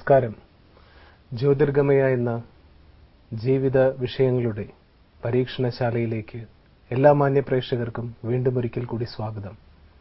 നമസ്കാരം ജ്യോതിർഗമയ എന്ന ജീവിത വിഷയങ്ങളുടെ പരീക്ഷണശാലയിലേക്ക് എല്ലാ മാന്യ പ്രേക്ഷകർക്കും വീണ്ടും ഒരിക്കൽ കൂടി സ്വാഗതം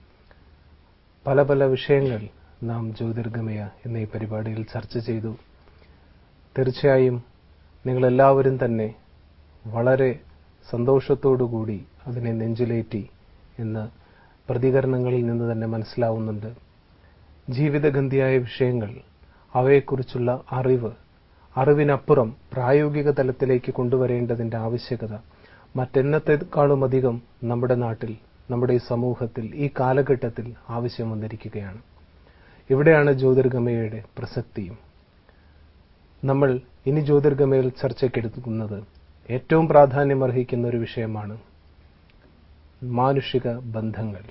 പല പല വിഷയങ്ങൾ നാം ജ്യോതിർഗമയ എന്ന ഈ പരിപാടിയിൽ ചർച്ച ചെയ്തു തീർച്ചയായും നിങ്ങളെല്ലാവരും തന്നെ വളരെ സന്തോഷത്തോടുകൂടി അതിനെ നെഞ്ചിലേറ്റി എന്ന് പ്രതികരണങ്ങളിൽ നിന്ന് തന്നെ മനസ്സിലാവുന്നുണ്ട് ജീവിതഗന്ധിയായ വിഷയങ്ങൾ അവയെക്കുറിച്ചുള്ള അറിവ് അറിവിനപ്പുറം പ്രായോഗിക തലത്തിലേക്ക് കൊണ്ടുവരേണ്ടതിന്റെ ആവശ്യകത മറ്റെന്നത്തെക്കാളും അധികം നമ്മുടെ നാട്ടിൽ നമ്മുടെ ഈ സമൂഹത്തിൽ ഈ കാലഘട്ടത്തിൽ ആവശ്യം വന്നിരിക്കുകയാണ് ഇവിടെയാണ് ജ്യോതിർഗമയയുടെ പ്രസക്തിയും നമ്മൾ ഇനി ജ്യോതിർഗമയിൽ ചർച്ചയ്ക്കെടുക്കുന്നത് ഏറ്റവും പ്രാധാന്യമർഹിക്കുന്ന ഒരു വിഷയമാണ് മാനുഷിക ബന്ധങ്ങൾ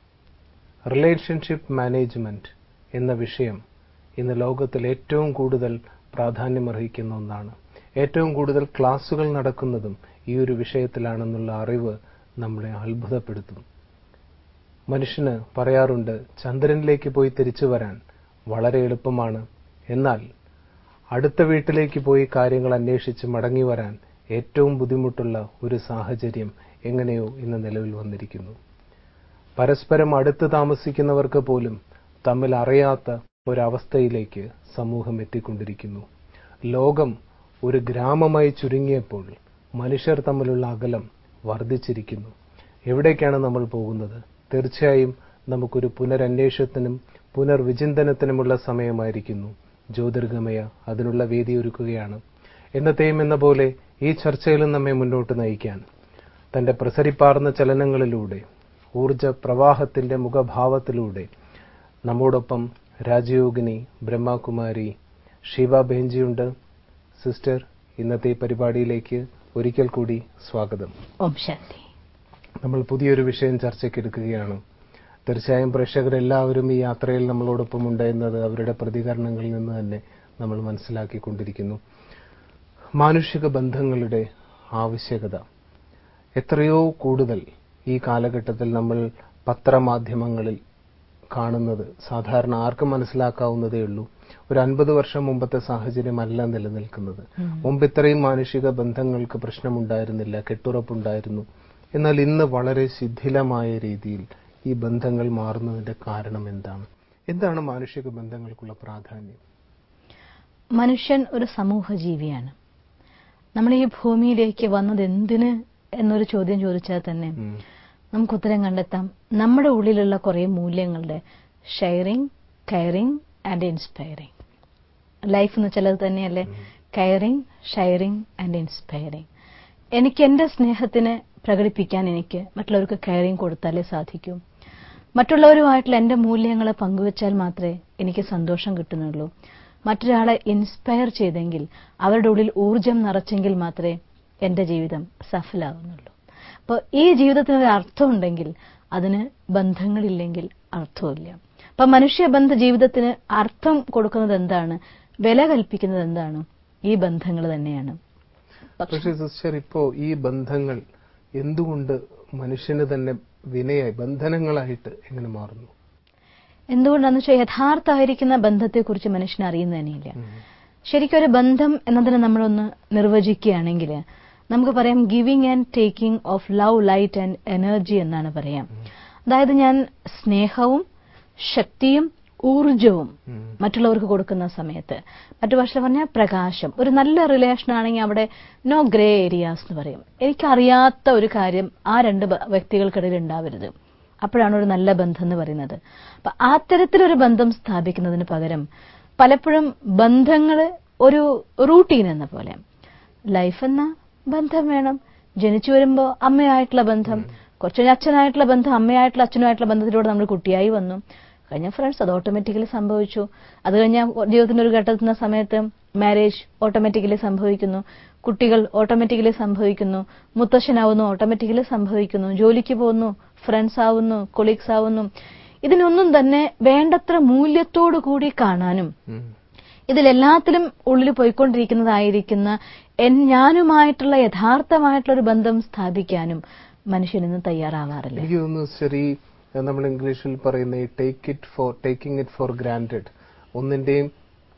റിലേഷൻഷിപ്പ് മാനേജ്മെന്റ് എന്ന വിഷയം ഇന്ന് ലോകത്തിൽ ഏറ്റവും കൂടുതൽ പ്രാധാന്യമർഹിക്കുന്ന ഒന്നാണ് ഏറ്റവും കൂടുതൽ ക്ലാസുകൾ നടക്കുന്നതും ഈ ഒരു വിഷയത്തിലാണെന്നുള്ള അറിവ് നമ്മളെ അത്ഭുതപ്പെടുത്തും മനുഷ്യന് പറയാറുണ്ട് ചന്ദ്രനിലേക്ക് പോയി തിരിച്ചു വരാൻ വളരെ എളുപ്പമാണ് എന്നാൽ അടുത്ത വീട്ടിലേക്ക് പോയി കാര്യങ്ങൾ അന്വേഷിച്ച് മടങ്ങി വരാൻ ഏറ്റവും ബുദ്ധിമുട്ടുള്ള ഒരു സാഹചര്യം എങ്ങനെയോ ഇന്ന് നിലവിൽ വന്നിരിക്കുന്നു പരസ്പരം അടുത്ത് താമസിക്കുന്നവർക്ക് പോലും തമ്മിൽ അറിയാത്ത ഒരവസ്ഥയിലേക്ക് സമൂഹം എത്തിക്കൊണ്ടിരിക്കുന്നു ലോകം ഒരു ഗ്രാമമായി ചുരുങ്ങിയപ്പോൾ മനുഷ്യർ തമ്മിലുള്ള അകലം വർദ്ധിച്ചിരിക്കുന്നു എവിടേക്കാണ് നമ്മൾ പോകുന്നത് തീർച്ചയായും നമുക്കൊരു പുനരന്വേഷണത്തിനും പുനർവിചിന്തനത്തിനുമുള്ള സമയമായിരിക്കുന്നു ജ്യോതിർഗമയ അതിനുള്ള വേദി ഒരുക്കുകയാണ് എന്നത്തെയും എന്ന പോലെ ഈ ചർച്ചയിലും നമ്മെ മുന്നോട്ട് നയിക്കാൻ തന്റെ പ്രസരിപ്പാർന്ന ചലനങ്ങളിലൂടെ ഊർജ പ്രവാഹത്തിന്റെ മുഖഭാവത്തിലൂടെ നമ്മോടൊപ്പം രാജയോഗിനി ബ്രഹ്മകുമാരി ഷീബ ബെഞ്ചിയുണ്ട് സിസ്റ്റർ ഇന്നത്തെ ഈ പരിപാടിയിലേക്ക് ഒരിക്കൽ കൂടി സ്വാഗതം ഓം ശാന്തി നമ്മൾ പുതിയൊരു വിഷയം ചർച്ചയ്ക്കെടുക്കുകയാണ് തീർച്ചയായും പ്രേക്ഷകരെല്ലാവരും ഈ യാത്രയിൽ നമ്മളോടൊപ്പം ഉണ്ട് എന്നത് അവരുടെ പ്രതികരണങ്ങളിൽ നിന്ന് തന്നെ നമ്മൾ മനസ്സിലാക്കിക്കൊണ്ടിരിക്കുന്നു മാനുഷിക ബന്ധങ്ങളുടെ ആവശ്യകത എത്രയോ കൂടുതൽ ഈ കാലഘട്ടത്തിൽ നമ്മൾ പത്രമാധ്യമങ്ങളിൽ കാണുന്നത് സാധാരണ ആർക്കും മനസ്സിലാക്കാവുന്നതേ ഉള്ളൂ ഒരു അൻപത് വർഷം മുമ്പത്തെ സാഹചര്യമല്ല നിലനിൽക്കുന്നത് മുമ്പ് ഇത്രയും മാനുഷിക ബന്ധങ്ങൾക്ക് പ്രശ്നമുണ്ടായിരുന്നില്ല കെട്ടുറപ്പുണ്ടായിരുന്നു എന്നാൽ ഇന്ന് വളരെ ശിഥിലമായ രീതിയിൽ ഈ ബന്ധങ്ങൾ മാറുന്നതിന്റെ കാരണം എന്താണ് എന്താണ് മാനുഷിക ബന്ധങ്ങൾക്കുള്ള പ്രാധാന്യം മനുഷ്യൻ ഒരു സമൂഹ ജീവിയാണ് നമ്മൾ ഈ ഭൂമിയിലേക്ക് വന്നത് എന്തിന് എന്നൊരു ചോദ്യം ചോദിച്ചാൽ തന്നെ നമുക്ക് ഉത്തരം കണ്ടെത്താം നമ്മുടെ ഉള്ളിലുള്ള കുറെ മൂല്യങ്ങളുടെ sharing caring and inspiring life എന്ന് വെച്ചാൽ തന്നെയല്ലേ കെയറിങ് ഷെയറിങ് ആൻഡ് ഇൻസ്പയറിങ് എനിക്ക് എന്റെ സ്നേഹത്തിന് പ്രകടിപ്പിക്കാൻ എനിക്ക് മറ്റുള്ളവർക്ക് കെയറിങ് കൊടുത്താലേ സാധിക്കൂ മറ്റുള്ളവരുമായിട്ടുള്ള എന്റെ മൂല്യങ്ങളെ പങ്കുവച്ചാൽ മാത്രമേ എനിക്ക് സന്തോഷം കിട്ടുന്നുള്ളൂ മറ്റൊരാളെ ഇൻസ്പയർ ചെയ്തെങ്കിൽ അവരുടെ ഉള്ളിൽ ഊർജം നിറച്ചെങ്കിൽ മാത്രമേ എന്റെ ജീവിതം സഫലാകുന്നുള്ളൂ അപ്പോൾ ഈ ജീവിതത്തിന് ഒരു അർത്ഥമുണ്ടെങ്കിൽ അതിന് ബന്ധങ്ങളില്ലെങ്കിൽ അർത്ഥമില്ല അപ്പൊ മനുഷ്യബന്ധ ജീവിതത്തിന് അർത്ഥം കൊടുക്കുന്നത് എന്താണ് വില കൽപ്പിക്കുന്നത് എന്താണ് ഈ ബന്ധങ്ങൾ തന്നെയാണ് പക്ഷേ സിസ്റ്റർ ഇപ്പോ ഈ ബന്ധങ്ങൾ എന്തുകൊണ്ട് മനുഷ്യന് തന്നെ വിനയായി ബന്ധനങ്ങളായിട്ട് എങ്ങനെ മാറുന്നു എന്തുകൊണ്ടാന്ന് വെച്ചാൽ യഥാർത്ഥമായിരിക്കുന്ന ബന്ധത്തെക്കുറിച്ച് മനുഷ്യൻ അറിയുന്നത് തന്നെയില്ല ശരിക്കും ഒരു ബന്ധം എന്നതിനെ നമ്മളൊന്ന് നിർവചിക്കുകയാണെങ്കിൽ നമുക്ക് പറയാം giving and taking of love light and energy എന്നാണ് പറയാം അതായത് ഞാൻ സ്നേഹവും ശക്തിയും ഊർജവും മറ്റുള്ളവർക്ക് കൊടുക്കുന്ന സമയത്ത് മറ്റു ഭാഷ പറഞ്ഞാൽ പ്രകാശം ഒരു നല്ല റിലേഷൻ ആണെങ്കിൽ അവിടെ നോ ഗ്രേ ഏരിയാസ് എന്ന് പറയും എനിക്കറിയാത്ത ഒരു കാര്യം ആ രണ്ട് വ്യക്തികൾക്കിടയിൽ ഉണ്ടാവരുത് അപ്പോഴാണ് ഒരു നല്ല ബന്ധം എന്ന് പറയുന്നത് അപ്പൊ അത്തരത്തിലൊരു ബന്ധം സ്ഥാപിക്കുന്നതിന് പകരം പലപ്പോഴും ബന്ധങ്ങൾ ഒരു റൂട്ടീൻ എന്ന പോലെ ലൈഫ് എന്ന ബന്ധം വേണം ജനിച്ചു വരുമ്പോൾ അമ്മയായിട്ടുള്ള ബന്ധം കുറച്ച് അച്ഛനായിട്ടുള്ള ബന്ധം അമ്മയായിട്ടുള്ള അച്ഛനുമായിട്ടുള്ള ബന്ധത്തിലൂടെ നമ്മൾ കുട്ടിയായി വന്നു കഴിഞ്ഞ ഫ്രണ്ട്സ് അത് ഓട്ടോമാറ്റിക്കലി സംഭവിച്ചു അത് കഴിഞ്ഞ ജീവിതത്തിന്റെ ഒരു ഘട്ടത്തുന്ന സമയത്ത് മാരേജ് ഓട്ടോമാറ്റിക്കലി സംഭവിക്കുന്നു കുട്ടികൾ ഓട്ടോമാറ്റിക്കലി സംഭവിക്കുന്നു മുത്തശ്ശനാവുന്നു ഓട്ടോമാറ്റിക്കലി സംഭവിക്കുന്നു ജോലിക്ക് പോകുന്നു ഫ്രണ്ട്സ് ആവുന്നു കൊളീഗ്സ് ആവുന്നു ഇതിനൊന്നും തന്നെ വേണ്ടത്ര മൂല്യത്തോടു കൂടി കാണാനും ഇതിലെല്ലാത്തിലും ഉള്ളിൽ പോയിക്കൊണ്ടിരിക്കുന്നതായിരിക്കുന്ന ഞാനുമായിട്ടുള്ള യഥാർത്ഥമായിട്ടുള്ള ഒരു ബന്ധം സ്ഥാപിക്കാനും മനുഷ്യൻ ഇന്ന് തയ്യാറാവാറില്ല എനിക്ക് തോന്നുന്നു ശരി നമ്മൾ ഇംഗ്ലീഷിൽ പറയുന്ന ഈ take it for taking it for granted ഒന്നിന്റെയും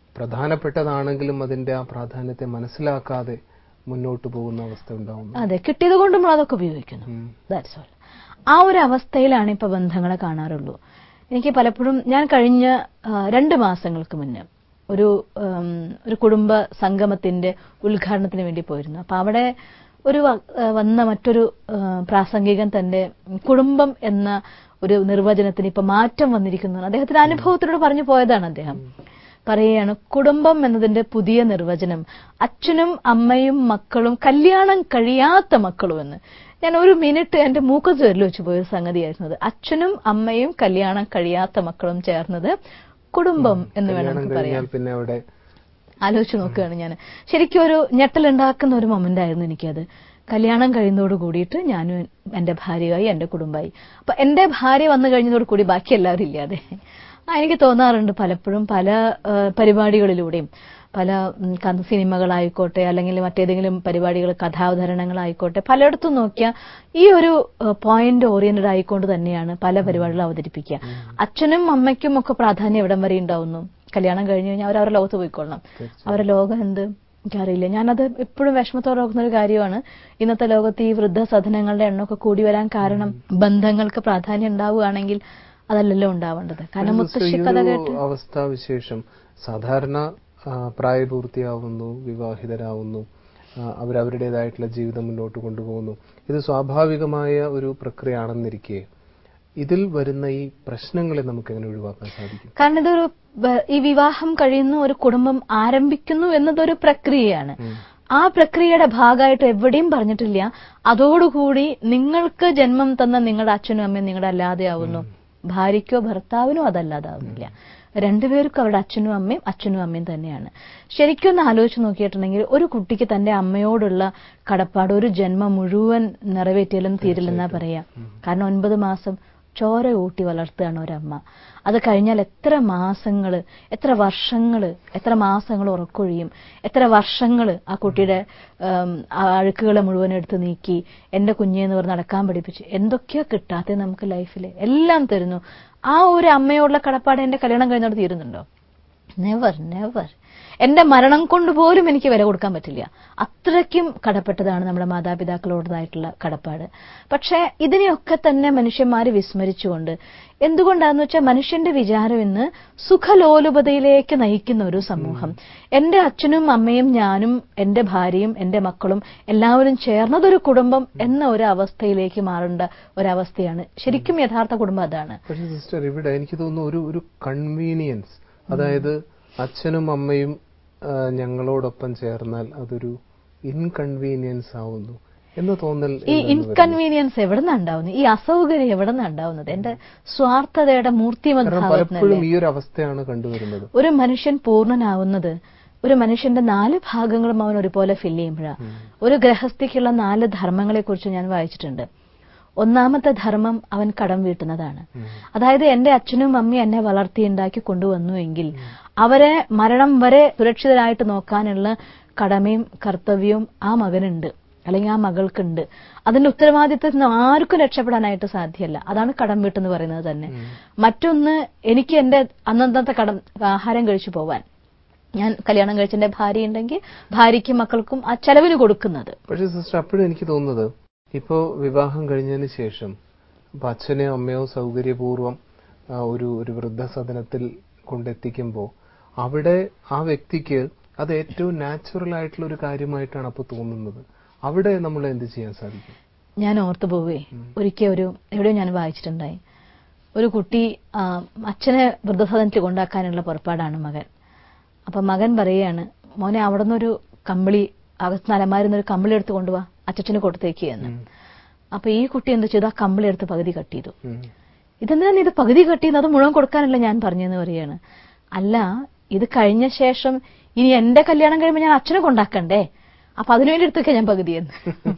പ്രധാനപ്പെട്ടതാണെങ്കിലും അതിന്റെ ആ പ്രാധാന്യത്തെ മനസ്സിലാക്കാതെ മുന്നോട്ട് പോകുന്ന അവസ്ഥ ഉണ്ടാവുന്നു അതെ കിട്ടിയത് കൊണ്ട് നമ്മൾ അതൊക്കെ ഉപയോഗിക്കുന്നു ഉം. ദാറ്റ്സ് ഓൾ ആ ഒരു അവസ്ഥയിലാണ് ഇപ്പൊ ബന്ധങ്ങളെ കാണാറുള്ളൂ എനിക്ക് പലപ്പോഴും ഞാൻ കഴിഞ്ഞ ആ, രണ്ട് മാസങ്ങൾക്ക് മുന്നേ ഒരു ഉം, ഒരു കുടുംബ സംഗമത്തിന്റെ ഉദ്ഘാടനത്തിന് വേണ്ടി പോയിരുന്നു അപ്പൊ അവിടെ ഒരു വ- ആ, വന്ന മറ്റൊരു ആ, പ്രാസംഗികൻ തന്റെ കുടുംബം എന്ന ഒരു നിർവചനത്തിന് ഇപ്പൊ മാറ്റം വന്നിരിക്കുന്നു അദ്ദേഹത്തിന്റെ അനുഭവത്തിലൂടെ പറഞ്ഞു പോയതാണ് അദ്ദേഹം പറയുകയാണ് കുടുംബം എന്നതിന്റെ പുതിയ നിർവചനം അച്ഛനും അമ്മയും മക്കളും കല്യാണം കഴിയാത്ത മക്കളും എന്ന് ഞാൻ ഒരു മിനിറ്റ് എന്റെ മൂക്കത്ത് വരൽ വെച്ച് പോയ സംഗതിയായിരുന്നു അത് അച്ഛനും അമ്മയും കല്യാണം കഴിയാത്ത മക്കളും ചേർന്നത് കുടുംബം എന്ന് വേണം കല്യാണം നമുക്ക് പറയാം കഴിഞ്ഞാൽ പിന്നെ അവിടെ ആലോചിച്ച് നോക്കുകയാണ് ഞാൻ ശരിക്കും ഒരു ഞെട്ടലുണ്ടാക്കുന്ന ഒരു മൊമെന്റ് ആയിരുന്നു എനിക്കത് കല്യാണം കഴിയുന്നതോട് കൂടിയിട്ട് ഞാനും എന്റെ ഭാര്യയായി എന്റെ കുടുംബമായി അപ്പൊ എന്റെ ഭാര്യ വന്നു കഴിഞ്ഞതോട് കൂടി ബാക്കി എല്ലാവരും ഇല്ലാതെ ആ എനിക്ക് തോന്നാറുണ്ട് പലപ്പോഴും പല ആ, പരിപാടികളിലൂടെയും പല ഉം, ക- സിനിമകളായിക്കോട്ടെ അല്ലെങ്കിൽ മറ്റേതെങ്കിലും പരിപാടികൾ കഥാവതരണങ്ങളായിക്കോട്ടെ പലയിടത്തും നോക്കിയാൽ ഈ ഒരു പോയിന്റ് ഓറിയന്റഡ് ആയിക്കൊണ്ട് തന്നെയാണ് പല പരിപാടികളും അവതരിപ്പിക്കുക അച്ഛനും അമ്മയ്ക്കും ഒക്കെ പ്രാധാന്യം എവിടം വരെ ഉണ്ടാവുന്നു കല്യാണം കഴിഞ്ഞു കഴിഞ്ഞാൽ അവർ അവരുടെ ലോകത്ത് പോയിക്കൊള്ളണം അവരുടെ ലോകം എന്ത് എനിക്കറിയില്ല ഞാനത് എപ്പോഴും വിഷമത്തോടെ ഓർക്കുന്ന ഒരു കാര്യമാണ് ഇന്നത്തെ ലോകത്ത് ഈ വൃദ്ധസദനങ്ങളുടെ എണ്ണമൊക്കെ കൂടി വരാൻ കാരണം ബന്ധങ്ങൾക്ക് പ്രാധാന്യം ഉണ്ടാവുകയാണെങ്കിൽ അതല്ലല്ലോ ഉണ്ടാവേണ്ടത് കാരണം ഒരു മുത്തശ്ശി ഈ കഥ ഒരു കേട്ട് അവസ്ഥാവിശേഷം സാധാരണ ആ, പ്രായപൂർത്തിയാവുന്നു വിവാഹിതരാവുന്നു ആ, അവരവരുടേതായിട്ടുള്ള ജീവിതം മുന്നോട്ട് കൊണ്ടുപോകുന്നു ഇത് സ്വാഭാവികമായ ഒരു പ്രക്രിയയാണെന്നിരിക്കെ ഇതിൽ വരുന്ന ഈ പ്രശ്നങ്ങളെ നമുക്ക് എങ്ങനെ ഒഴിവാക്കാൻ സാധിക്കും കാരണം ഇതൊരു ബ- ഈ വിവാഹം കഴിയുന്നു ഒരു കുടുംബം ആരംഭിക്കുന്നു എന്നതൊരു പ്രക്രിയയാണ് ഉം. ആ പ്രക്രിയയുടെ ഭാഗമായിട്ട് എവിടെയും പറഞ്ഞിട്ടില്ല അതോടുകൂടി നിങ്ങൾക്ക് ജന്മം തന്ന നിങ്ങളുടെ അച്ഛനും അമ്മയും നിങ്ങളുടെ അല്ലാതെയാവുന്നു ഭാര്യയ്ക്കോ ഭർത്താവിനോ അതല്ലാതാവുന്നില്ല രണ്ടുപേർക്കും അവരുടെ അച്ഛനും അമ്മയും അച്ഛനും അമ്മയും തന്നെയാണ് ശരിക്കും ഒന്ന് ആലോചിച്ച് നോക്കിയിട്ടുണ്ടെങ്കിൽ ഒരു കുട്ടിക്ക് തന്റെ അമ്മയോടുള്ള കടപ്പാട് ഒരു ജന്മം മുഴുവൻ നിറവേറ്റിയാലും തീരില്ലെന്നാ പറയാ കാരണം ഒൻപത് മാസം ചോര ഊട്ടി വളർത്തുകയാണ് ഒരമ്മ അത് കഴിഞ്ഞാൽ എത്ര മാസങ്ങള് എത്ര വർഷങ്ങള് എത്ര മാസങ്ങൾ ഉറക്കൊഴിയും എത്ര വർഷങ്ങള് ആ കുട്ടിയുടെ ഉം, ആ അഴുക്കുകളെ മുഴുവൻ എടുത്ത് നീക്കി എന്റെ കുഞ്ഞെന്ന് പറഞ്ഞ് നടക്കാൻ പഠിപ്പിച്ച് എന്തൊക്കെയാ കിട്ടാത്തത് നമുക്ക് ലൈഫിൽ എല്ലാം തരുന്നു ആ ഒരു അമ്മയോടുള്ള കടപ്പാട് എന്റെ കല്യാണം കഴിഞ്ഞോട് തീരുന്നുണ്ടോ നെവർ നെവർ എന്റെ മരണം കൊണ്ട് പോലും എനിക്ക് വില കൊടുക്കാൻ പറ്റില്ല അത്രയ്ക്കും കടപ്പെട്ടതാണ് നമ്മുടെ മാതാപിതാക്കളോടതായിട്ടുള്ള കടപ്പാട് പക്ഷേ ഇതിനെയൊക്കെ തന്നെ മനുഷ്യന്മാര് വിസ്മരിച്ചുകൊണ്ട് എന്തുകൊണ്ടാന്ന് വെച്ചാൽ മനുഷ്യന്റെ വിചാരം ഇന്ന് സുഖലോലുപതയിലേക്ക് നയിക്കുന്ന ഒരു സമൂഹം എന്റെ അച്ഛനും അമ്മയും ഞാനും എന്റെ ഭാര്യയും എന്റെ മക്കളും എല്ലാവരും ചേർന്നതൊരു കുടുംബം എന്ന ഒരു അവസ്ഥയിലേക്ക് മാറേണ്ട ഒരവസ്ഥയാണ് ശരിക്കും യഥാർത്ഥ കുടുംബം അതാണ് പക്ഷെ സിസ്റ്റർ ഇവിടെ എനിക്ക് തോന്നുന്നു ഒരു ഒരു കൺവീനിയൻസ് അതായത് അച്ഛനും അമ്മയും ആ, ഞങ്ങളോടൊപ്പം ചേർന്നാൽ അതൊരു ഇൻകൺവീനിയൻസ് ആവുന്നു എന്ന തോന്നൽ ഈ എന്താണ് വരുന്നത്? ഇൻകൺവീനിയൻസ് എവിടെ നിന്നുണ്ടാവുന്നത് ഈ അസൗകര്യം എവിടെ നിന്നുണ്ടാവുന്നത് എന്റെ സ്വാർത്ഥതയുടെ കാരണം മൂർത്തിമദ്ഭാവത്തിനല്ലേ പലപ്പോഴും ഈ ഒരു അവസ്ഥയാണ് കണ്ടുവരുന്നത് ഒരു മനുഷ്യൻ പൂർണ്ണനാവുന്നത് ഒരു മനുഷ്യന്റെ നാല് ഭാഗങ്ങളും അവൻ ഒരുപോലെ ഫില്ല് ചെയ്യുമ്പോഴാണ് ഒരു ഗ്രഹസ്ഥിക്കുള്ള നാല് ധർമ്മങ്ങളെ കുറിച്ച് ഞാൻ വായിച്ചിട്ടുണ്ട് ഒന്നാമത്തെ ധർമ്മം അവൻ കടം വീട്ടുന്നതാണ് അതായത് എന്റെ അച്ഛനും അമ്മയും എന്നെ വളർത്തിയുണ്ടാക്കി കൊണ്ടുവന്നുവെങ്കിൽ അവരെ മരണം വരെ സുരക്ഷിതരായിട്ട് നോക്കാനുള്ള കടമയും കർത്തവ്യവും ആ മകനുണ്ട് അല്ലെങ്കിൽ ആ മകൾക്കുണ്ട് അതിന്റെ ഉത്തരവാദിത്തത്തിൽ നിന്ന് ആർക്കും രക്ഷപ്പെടാനായിട്ട് സാധ്യമല്ല അതാണ് കടം വീട്ടെന്ന് പറയുന്നത് തന്നെ മറ്റൊന്ന് എനിക്ക് എന്റെ അന്നന്നത്തെ കടം ആഹാരം കഴിച്ചു പോവാൻ ഞാൻ കല്യാണം കഴിച്ച എന്റെ ഭാര്യ ഉണ്ടെങ്കിൽ ഭാര്യയ്ക്കും മക്കൾക്കും ആ ചെലവിന് കൊടുക്കുന്നത് പക്ഷെ സിസ്റ്റർ അപ്പോഴും എനിക്ക് തോന്നുന്നത് ഇപ്പോ വിവാഹം കഴിഞ്ഞതിന് ശേഷം ഇപ്പൊ അച്ഛനെയോ അമ്മയോ സൗകര്യപൂർവ്വം ആ, ഒരു ഒരു വൃദ്ധസദനത്തിൽ കൊണ്ടെത്തിക്കുമ്പോൾ അവിടെ ആ വ്യക്തിക്ക് അത് ഏറ്റവും നാച്ചുറൽ ആയിട്ടുള്ള ഒരു കാര്യമായിട്ടാണ് അപ്പൊ തോന്നുന്നത് അവിടെ നമ്മൾ എന്ത് ചെയ്യാൻ സാധിക്കും ഞാൻ ഓർത്തു പോവേ ഒരിക്കൽ ഒരു എവിടെയോ ഞാൻ വായിച്ചിട്ടുണ്ടായി ഒരു കുട്ടി ആ, അച്ഛനെ വൃദ്ധസദനത്തിൽ കൊണ്ടാക്കാനുള്ള പുറപ്പാടാണ് മകൻ അപ്പൊ മകൻ പറയുകയാണ് മോനെ അവിടെ നിന്നൊരു കമ്പിളി അകത്ത് അലമാരുന്ന ഒരു കമ്പിളി എടുത്ത് കൊണ്ടുപോവാ അച്ഛന് കൊടുത്തേക്ക് എന്ന് അപ്പൊ ഈ കുട്ടി എന്ത് ചെയ്തു ആ കമ്പിളി എടുത്ത് പകുതി കട്ട് ചെയ്തു ഉം. ഇതെന്തിനാ നീ ഇത് പകുതി കട്ട് ചെയ്യുന്നത് അത് മുഴുവൻ കൊടുക്കാനല്ല ഞാൻ പറഞ്ഞെന്ന് പറയാണ് അല്ല ഇത് കഴിഞ്ഞ ശേഷം ഇനി എന്റെ കല്യാണം കഴിയുമ്പോൾ ഞാൻ അച്ഛനെ കൊണ്ടാക്കണ്ടേ അപ്പൊ അതിനുവേണ്ടി എടുത്തൊക്കെ ഞാൻ പകുതിയെന്ന്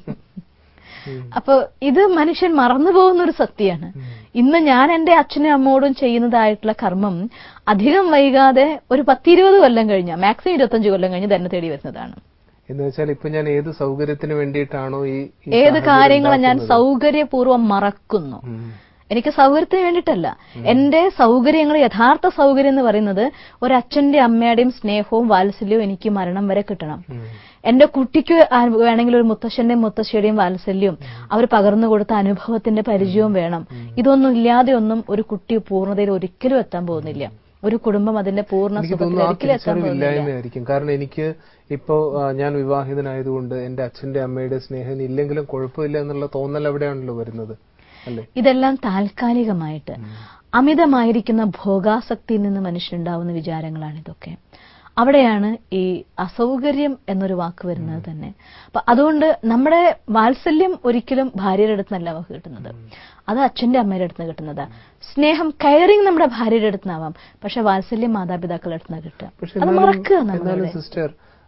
അപ്പൊ ഇത് മനുഷ്യൻ മറന്നു പോകുന്ന ഒരു സത്യമാണ് ഇന്ന് ഞാൻ എന്റെ അച്ഛനും അമ്മോടും ചെയ്യുന്നതായിട്ടുള്ള കർമ്മം അധികം വൈകാതെ ഒരു പത്തിരുപത് കൊല്ലം കഴിഞ്ഞ മാക്സിമം ഇരുപത്തഞ്ച് കൊല്ലം കഴിഞ്ഞ് തന്നെ തേടി വരുന്നതാണ് എന്ന് വെച്ചാൽ ഇപ്പൊ ഞാൻ ഏത് സൗകര്യത്തിന് വേണ്ടിയിട്ടാണോ ഈ ഈ ഏത് സാഹചര്യം കാര്യങ്ങളെ ഞാൻ ഉണ്ടാക്കുന്നത്? സൗകര്യപൂർവ്വം മറക്കുന്നു ഉം. എനിക്ക് സൗകര്യത്തിന് വേണ്ടിയിട്ടല്ല എന്റെ സൗകര്യങ്ങൾ യഥാർത്ഥ സൗകര്യം എന്ന് പറയുന്നത് ഒരച്ഛന്റെ അമ്മയുടെയും സ്നേഹവും വാത്സല്യവും എനിക്ക് മരണം വരെ കിട്ടണം എന്റെ കുട്ടിക്ക് ആ- വേണമെങ്കിൽ ഒരു മുത്തശ്ശന്റെയും മുത്തശ്ശിയുടെയും വാത്സല്യവും അവർ പകർന്നു കൊടുത്ത അനുഭവത്തിന്റെ പരിചയവും വേണം ഇതൊന്നും ഇല്ലാതെ ഒന്നും ഒരു കുട്ടി പൂർണ്ണതയിൽ ഒരിക്കലും എത്താൻ പോകുന്നില്ല ഒരു കുടുംബം അതിന്റെ പൂർണ്ണ എനിക്ക് സുഖത്തിൽ തോന്നുന്നു ആ ഒരിക്കലും എത്താൻ പോകുന്നില്ല തിരിച്ചറിവില്ലായ്മയായിരിക്കും കാരണം എനിക്ക് ഇപ്പോ ആ, ഞാൻ വിവാഹിതനായതുകൊണ്ട് എന്റെ അച്ഛന്റെ അമ്മയുടെ സ്നേഹം ഇനി ഇല്ലെങ്കിലും കുഴപ്പമില്ല എന്നുള്ള തോന്നൽ അവിടെയാണല്ലോ വരുന്നത് അല്ലേ ഇതെല്ലാം താൽക്കാലികമായിട്ട് അമിതമായിരിക്കുന്ന ഭോഗാസക്തിയിൽ നിന്ന് മനുഷ്യനുണ്ടാവുന്ന വിചാരങ്ങളാണ് ഇതൊക്കെ അവിടെയാണ് ഈ അസൗകര്യം എന്നൊരു വാക്ക് വരുന്നത് തന്നെ അപ്പൊ അതുകൊണ്ട് നമ്മുടെ വാത്സല്യം ഒരിക്കലും ഭാര്യയുടെ അടുത്ത് നിന്നല്ല നമുക്ക് കിട്ടുന്നത് അത് അച്ഛന്റെ അമ്മയുടെ അടുത്ത് നിന്ന് കിട്ടുന്നത് സ്നേഹം കെയറിങ് നമ്മുടെ ഭാര്യയുടെ അടുത്ത് നിന്നാവാം പക്ഷെ വാത്സല്യം മാതാപിതാക്കളുടെ അടുത്ത് നിന്ന് കിട്ടുക പക്ഷെ അത് എന്നാലും മറക്കുക എന്നാലും നമ്മളവിടെ സിസ്റ്റർ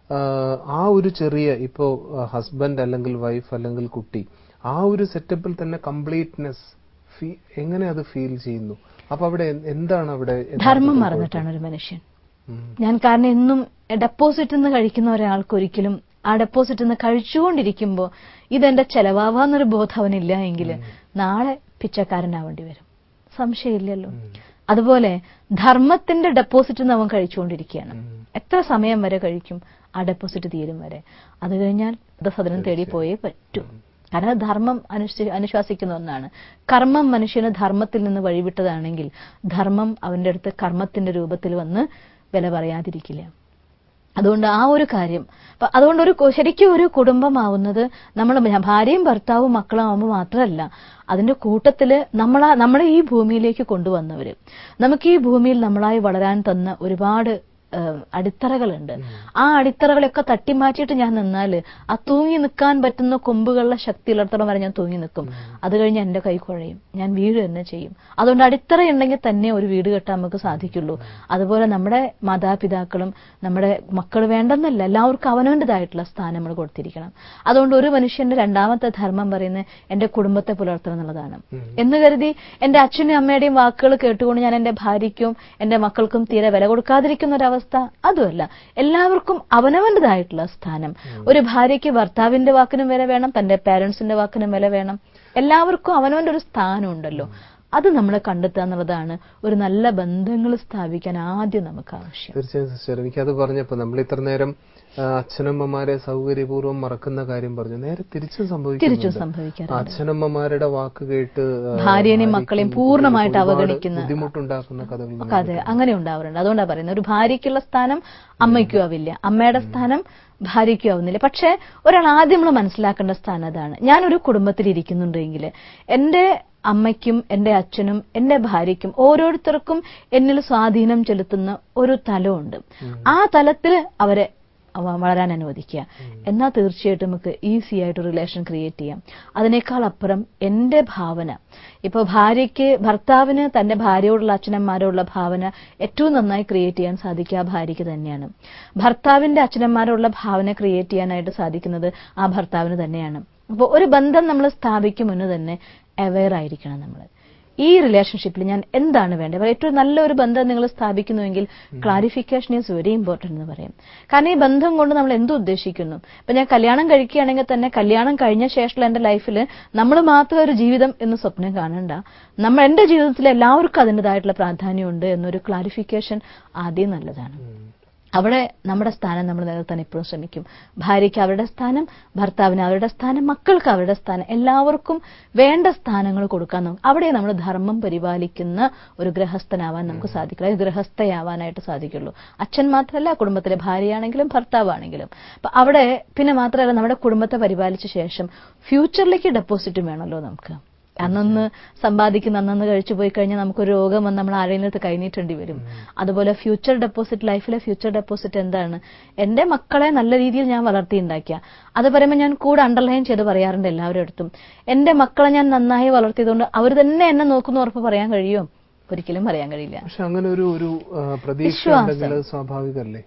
ആ ഒരു ചെറിയ ഇപ്പോ ഹസ്ബൻഡ് അല്ലെങ്കിൽ വൈഫ് അല്ലെങ്കിൽ കുട്ടി ആ ഒരു സെറ്റപ്പിൽ തന്നെ കംപ്ലീറ്റ്നെസ് എങ്ങനെ അത് ഫീൽ ചെയ്യുന്നു അപ്പൊ അവിടെ എ- എന്താണ് അവിടെ യഥാർത്ഥത്തിൽ ധർമ്മം കുഴപ്പം? മറന്നിട്ടാണ് ഒരു മനുഷ്യൻ ഉം. ഞാൻ കാരണം എന്നും ഡെപ്പോസിറ്റ് നിന്ന് കഴിക്കുന്ന ഒരാൾക്ക് ഒരിക്കലും ആ ഡെപ്പോസിറ്റ് നിന്ന് കഴിച്ചുകൊണ്ടിരിക്കുമ്പോൾ ഇതെന്റെ ചെലവാവാന്നൊരു ബോധം അവനില്ല എങ്കിൽ നാളെ പിച്ചക്കാരനാവേണ്ടി വരും സംശയമില്ലല്ലോ അതുപോലെ ധർമ്മത്തിന്റെ ഡെപ്പോസിറ്റ് നിന്ന് അവൻ കഴിച്ചുകൊണ്ടിരിക്കുകയാണ് എത്ര സമയം വരെ കഴിക്കും ആ ഡെപ്പോസിറ്റ് തീരും വരെ അത് കഴിഞ്ഞാൽ വൃദ്ധസദനം തേടി പോയേ പറ്റൂ കാരണം ധർമ്മം അനുശ്വ- അനുശാസിക്കുന്ന ഒന്നാണ് കർമ്മം മനുഷ്യന് ധർമ്മത്തിൽ നിന്ന് വഴിവിട്ടതാണെങ്കിൽ ധർമ്മം അവന്റെ അടുത്ത് കർമ്മത്തിന്റെ രൂപത്തിൽ വന്ന് വില പറയാതിരിക്കില്ല അതുകൊണ്ട് ആ ഒരു കാര്യം അപ്പൊ അതുകൊണ്ട് ഒരു കു- ശരിക്കും ഒരു കുടുംബമാവുന്നത് നമ്മൾ ഭാര്യയും ഭർത്താവും മക്കളും ആവുമ്പോൾ മാത്രമല്ല അതിന്റെ കൂട്ടത്തില് നമ്മളാ നമ്മളെ ഈ ഭൂമിയിലേക്ക് കൊണ്ടുവന്നവര് നമുക്ക് ഈ ഭൂമിയിൽ നമ്മളായി വളരാൻ തന്ന ഒരുപാട് ഏഹ്, അടിത്തറകളുണ്ട് ആ അടിത്തറകളൊക്കെ തട്ടിമാറ്റിയിട്ട് ഞാൻ നിന്നാല് ആ തൂങ്ങി നിൽക്കാൻ പറ്റുന്ന കൊമ്പുകളുടെ ശക്തി ഉള്ളിടത്തോളം വരെ ഞാൻ തൂങ്ങി നിൽക്കും അത് കഴിഞ്ഞ് എന്റെ കൈ കുഴയും ഞാൻ വീട് തന്നെ ചെയ്യും അതുകൊണ്ട് അടിത്തറ ഉണ്ടെങ്കിൽ തന്നെ ഒരു വീട് കെട്ടാൻ നമുക്ക് സാധിക്കുള്ളൂ അതുപോലെ നമ്മുടെ മാതാപിതാക്കളും നമ്മുടെ മക്കൾ വേണ്ടെന്നല്ല എല്ലാവർക്കും അവനവൻ്റെതായിട്ടുള്ള സ്ഥാനം നമ്മൾ കൊടുത്തിരിക്കണം അതുകൊണ്ട് ഒരു മനുഷ്യന്റെ രണ്ടാമത്തെ ധർമ്മം പറയുന്നത് എന്റെ കുടുംബത്തെ പുലർത്തണം എന്നുള്ളതാണ് എന്ന് കരുതി എന്റെ അച്ഛനും അമ്മയുടെയും വാക്കുകൾ കേട്ടുകൊണ്ട് ഞാൻ എന്റെ ഭാര്യയ്ക്കും എന്റെ മക്കൾക്കും തീരെ വില കൊടുക്കാതിരിക്കുന്ന ഒരവസ്ഥ അതുമല്ല എല്ലാവർക്കും അവനവൻ്റെതായിട്ടുള്ള സ്ഥാനം ഒരു ഭാര്യയ്ക്ക് ഭർത്താവിന്റെ വാക്കിനും വില വേണം തന്റെ പാരന്റ്സിന്റെ വാക്കിനും വില വേണം എല്ലാവർക്കും അവനവന്റെ ഒരു സ്ഥാനം ഉണ്ടല്ലോ അത് നമ്മൾ കണ്ടെത്തുക എന്നുള്ളതാണ് ഒരു നല്ല ബന്ധങ്ങൾ സ്ഥാപിക്കാൻ ആദ്യം നമുക്ക് ആവശ്യം തീർച്ചയായും സിസ്റ്റർ എനിക്കത് പറഞ്ഞപ്പോ നമ്മൾ ഇത്ര നേരം ആ, അച്ഛനമ്മമാരെ സൗകര്യപൂർവ്വം മറക്കുന്ന കാര്യം പറഞ്ഞു നേരെ തിരിച്ചും തിരിച്ചും സംഭവിക്കുന്നുണ്ട് സംഭവിക്കാറുണ്ട് അച്ഛനമ്മമാരുടെ വാക്ക് കേട്ട് ആ, ഭാര്യനെയും ഭാര്യയ്ക്കും മക്കളെയും പൂർണ്ണമായിട്ട് ഒരുപാട് അവഗണിക്കുന്ന ബുദ്ധിമുട്ടുണ്ടാക്കുന്ന കഥകൾ ഒക്കെ അതെ അങ്ങനെ ഉണ്ടാവാറുണ്ട് അതുകൊണ്ടാണ് പറയുന്നത് ഒരു ഭാര്യയ്ക്കുള്ള സ്ഥാനം അമ്മയ്ക്കും ആവില്ല അമ്മയുടെ സ്ഥാനം ഭാര്യയ്ക്കും ആവുന്നില്ല പക്ഷെ ഒരാൾ ആദ്യം നമ്മൾ മനസ്സിലാക്കേണ്ട സ്ഥാനം അതാണ് ഞാനൊരു കുടുംബത്തിൽ ഇരിക്കുന്നുണ്ടെങ്കിൽ എന്റെ അമ്മയ്ക്കും എന്റെ അച്ഛനും എന്റെ ഭാര്യയ്ക്കും ഓരോരുത്തർക്കും എന്നിൽ സ്വാധീനം ചെലുത്തുന്ന ഒരു തലമുണ്ട് ആ തലത്തിൽ അവരെ അവ- വളരാൻ അനുവദിക്കുക എന്നാൽ തീർച്ചയായിട്ടും നമുക്ക് ഈസി ആയിട്ട് റിലേഷൻ ക്രിയേറ്റ് ചെയ്യാം അതിനേക്കാൾ അപ്പുറം എന്റെ ഭാവന ഇപ്പൊ ഭാര്യയ്ക്ക് ഭർത്താവിന് തന്റെ ഭാര്യയോടുള്ള അച്ഛനന്മാരോടുള്ള ഭാവന ഏറ്റവും നന്നായി ക്രിയേറ്റ് ചെയ്യാൻ സാധിക്കുക ആ ഭാര്യയ്ക്ക് തന്നെയാണ് ഭർത്താവിന്റെ അച്ഛനന്മാരോടുള്ള ഭാവന ക്രിയേറ്റ് ചെയ്യാനായിട്ട് സാധിക്കുന്നത് ആ ഭർത്താവിന് തന്നെയാണ് അപ്പോൾ ഒരു ബന്ധം നമ്മൾ സ്ഥാപിക്കും മുന്നേ തന്നെ അവെയർ ആയിരിക്കണം നമ്മൾ ഈ റിലേഷൻഷിപ്പിൽ ഞാൻ എന്താണ് വേണ്ടത് അപ്പോൾ ഏറ്റവും നല്ലൊരു ബന്ധം നിങ്ങൾ സ്ഥാപിക്കുന്നുവെങ്കിൽ ക്ലാരിഫിക്കേഷൻ ഈസ് വെരി ഇമ്പോർട്ടന്റ് എന്ന് പറയും കാരണം ഈ ബന്ധം കൊണ്ട് നമ്മൾ എന്ത് ഉദ്ദേശിക്കുന്നു ഇപ്പൊ ഞാൻ കല്യാണം കഴിക്കുകയാണെങ്കിൽ തന്നെ കല്യാണം കഴിഞ്ഞ ശേഷമുള്ള എന്റെ ലൈഫിൽ നമ്മൾ മാത്രം ഒരു ജീവിതം എന്ന് സ്വപ്നം കാണണ്ട നമ്മൾ എന്റെ ജീവിതത്തിൽ എല്ലാവർക്കും അതിൻ്റെതായിട്ടുള്ള പ്രാധാന്യമുണ്ട് എന്നൊരു ക്ലാരിഫിക്കേഷൻ ആദ്യം നല്ലതാണ് അവിടെ നമ്മുടെ സ്ഥാനം നമ്മൾ നിലനിർത്താൻ എപ്പോഴും ശ്രമിക്കും ഭാര്യയ്ക്ക് അവരുടെ സ്ഥാനം ഭർത്താവിന് അവരുടെ സ്ഥാനം മക്കൾക്ക് അവരുടെ സ്ഥാനം എല്ലാവർക്കും വേണ്ട സ്ഥാനങ്ങൾ കൊടുക്കാൻ നോക്കും അവിടെ നമ്മൾ ധർമ്മം പരിപാലിക്കുന്ന ഒരു ഗൃഹസ്ഥനാവാൻ നമുക്ക് സാധിക്കില്ല ഒരു ഗൃഹസ്ഥയാവാനായിട്ട് സാധിക്കുള്ളൂ അച്ഛൻ മാത്രമല്ല കുടുംബത്തിലെ ഭാര്യയാണെങ്കിലും ഭർത്താവാണെങ്കിലും അപ്പൊ അവിടെ പിന്നെ മാത്രമല്ല നമ്മുടെ കുടുംബത്തെ പരിപാലിച്ച ശേഷം ഫ്യൂച്ചറിലേക്ക് ഡെപ്പോസിറ്റും വേണമല്ലോ നമുക്ക് അന്നന്ന് സമ്പാദിക്കുന്ന അന്നന്ന് കഴിച്ചു പോയി കഴിഞ്ഞാൽ നമുക്ക് ഒരു രോഗം വന്ന് നമ്മൾ ആരെങ്കിലും അടുത്ത് കൈനീട്ടേണ്ടി വരും അതുപോലെ ഫ്യൂച്ചർ ഡെപ്പോസിറ്റ് ലൈഫിലെ ഫ്യൂച്ചർ ഡെപ്പോസിറ്റ് എന്താണ് എന്റെ മക്കളെ നല്ല രീതിയിൽ ഞാൻ വളർത്തിയുണ്ടാക്കിയ അത് പറയുമ്പോൾ ഞാൻ കൂടെ അണ്ടർലൈൻ ചെയ്ത് പറയാറുണ്ട് എല്ലാവരുടെ അടുത്തും എന്റെ മക്കളെ ഞാൻ നന്നായി വളർത്തിയതുകൊണ്ട് അവർ തന്നെ എന്നെ നോക്കുന്ന ഉറപ്പ് പറയാൻ കഴിയുമോ ഒരിക്കലും പറയാൻ കഴിയില്ല പക്ഷെ അങ്ങനെ ഒരു ഒരു ആ, പ്രതീക്ഷ വിശ്വാസം. ഉണ്ടെങ്കിൽ അത് സ്വാഭാവികമല്ലേ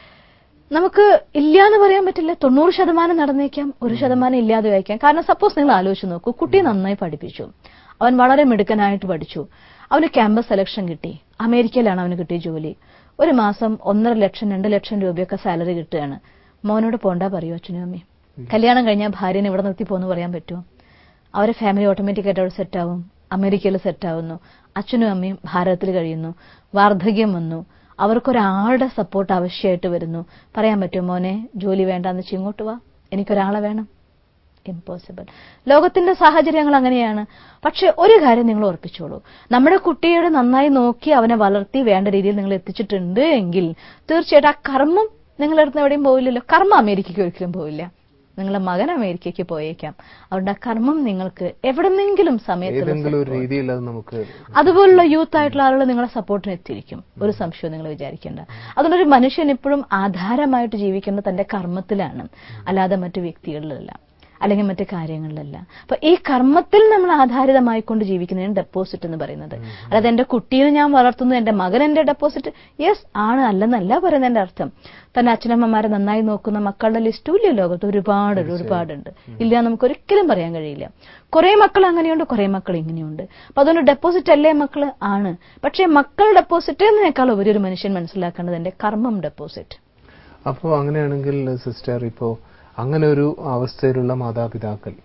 നമുക്ക് ഇല്ല എന്ന് പറയാൻ പറ്റില്ല തൊണ്ണൂറ് ശതമാനം നടന്നേക്കാം ഒരു ശതമാനം ഇല്ലാതെ വയ്ക്കാം കാരണം സപ്പോസ് നിങ്ങൾ ആലോചിച്ച് നോക്കൂ കുട്ടിയെ നന്നായി പഠിപ്പിച്ചു അവൻ വളരെ മിടുക്കനായിട്ട് പഠിച്ചു അവന് ക്യാമ്പസ് സെലക്ഷൻ കിട്ടി അമേരിക്കയിലാണ് അവന് കിട്ടിയ ജോലി ഒരു മാസം ഒന്നര ലക്ഷം രണ്ട് ലക്ഷം രൂപയൊക്കെ സാലറി കിട്ടുകയാണ് മോനോട് പോണ്ട പറയൂ അച്ഛനും അമ്മയും കല്യാണം കഴിഞ്ഞാൽ ഭാര്യനെ ഇവിടെ നിർത്തി പോകുന്നു പറയാൻ പറ്റുമോ അവരെ ഫാമിലി ഓട്ടോമാറ്റിക് ആയിട്ട് അവിടെ സെറ്റ് ആവും അമേരിക്കയിൽ സെറ്റാവുന്നു അച്ഛനും അമ്മയും ഭാരതത്തിൽ കഴിയുന്നു വാർദ്ധക്യം വന്നു അവർക്കൊരാളുടെ സപ്പോർട്ട് ആവശ്യമായിട്ട് വരുന്നു പറയാൻ പറ്റുമോ മോനെ ജോലി വേണ്ടാന്ന് വെച്ച് ഇങ്ങോട്ട് വാ എനിക്കൊരാളെ വേണം ഇമ്പോസിബിൾ ലോകത്തിന്റെ സാഹചര്യങ്ങൾ അങ്ങനെയാണ് പക്ഷെ ഒരു കാര്യം നിങ്ങൾ ഉറപ്പിച്ചോളൂ നമ്മുടെ കുട്ടിയുടെ നന്നായി നോക്കി അവനെ വളർത്തി വേണ്ട രീതിയിൽ നിങ്ങൾ എത്തിച്ചിട്ടുണ്ട് എങ്കിൽ തീർച്ചയായിട്ടും ആ കർമ്മം നിങ്ങളെടുത്ത് എവിടെയും പോവില്ലല്ലോ കർമ്മം അമേരിക്കയ്ക്ക് ഒരിക്കലും പോവില്ല നിങ്ങളുടെ മകൻ അമേരിക്കയ്ക്ക് പോയേക്കാം അതുകൊണ്ട് ആ കർമ്മം നിങ്ങൾക്ക് എവിടെന്നെങ്കിലും സമയത്ത് ഏതെങ്കിലും ഒരു രീതിയിൽ അത് നമുക്ക് അതുപോലുള്ള യൂത്ത് ആയിട്ടുള്ള ആളുകൾ നിങ്ങളെ സപ്പോർട്ടിന് എത്തിയിരിക്കും ഒരു സംശയവും നിങ്ങൾ വിചാരിക്കേണ്ട അതുകൊണ്ട് ഒരു മനുഷ്യൻ എപ്പോഴും ആധാരമായിട്ട് ജീവിക്കേണ്ടത് തന്റെ കർമ്മത്തിലാണ് അല്ലാതെ മറ്റു വ്യക്തികളിലല്ല അല്ലെങ്കിൽ മറ്റു കാര്യങ്ങളിലല്ല അപ്പൊ ഈ കർമ്മത്തിൽ നമ്മൾ ആധാരിതമായിക്കൊണ്ട് ജീവിക്കുന്നതിന് ഡെപ്പോസിറ്റ് എന്ന് പറയുന്നത് അല്ലാതെ എന്റെ കുട്ടീനെ ഞാൻ വളർത്തുന്നു എന്റെ മകൻ എന്റെ ഡെപ്പോസിറ്റ് യെസ് ആണ് അല്ലെന്നല്ല പറയുന്നതിന്റെ അർത്ഥം തന്നെ അച്ഛനമ്മമാരെ നന്നായി നോക്കുന്ന മക്കളുടെ ലിസ്റ്റും ഇല്ല ലോകത്ത് ഒരുപാട് ഒരുപാടുണ്ട് ഇല്ല നമുക്ക് ഒരിക്കലും പറയാൻ കഴിയില്ല കുറെ മക്കൾ അങ്ങനെയുണ്ട് കുറെ മക്കൾ ഇങ്ങനെയുണ്ട് അപ്പൊ അതുകൊണ്ട് ഡെപ്പോസിറ്റ് അല്ലേ മക്കള് ആണ് പക്ഷേ മക്കൾ ഡെപ്പോസിറ്റ് എന്നതിനേക്കാൾ ഉപരി ഒരു മനുഷ്യൻ മനസ്സിലാക്കേണ്ടത് എന്റെ കർമ്മം ഡെപ്പോസിറ്റ് അപ്പോൾ അങ്ങനെയാണെങ്കിൽ സിസ്റ്റർ ഇപ്പോ അങ്ങനെ ഒരു അവസ്ഥയിലുള്ള മാതാപിതാക്കൾ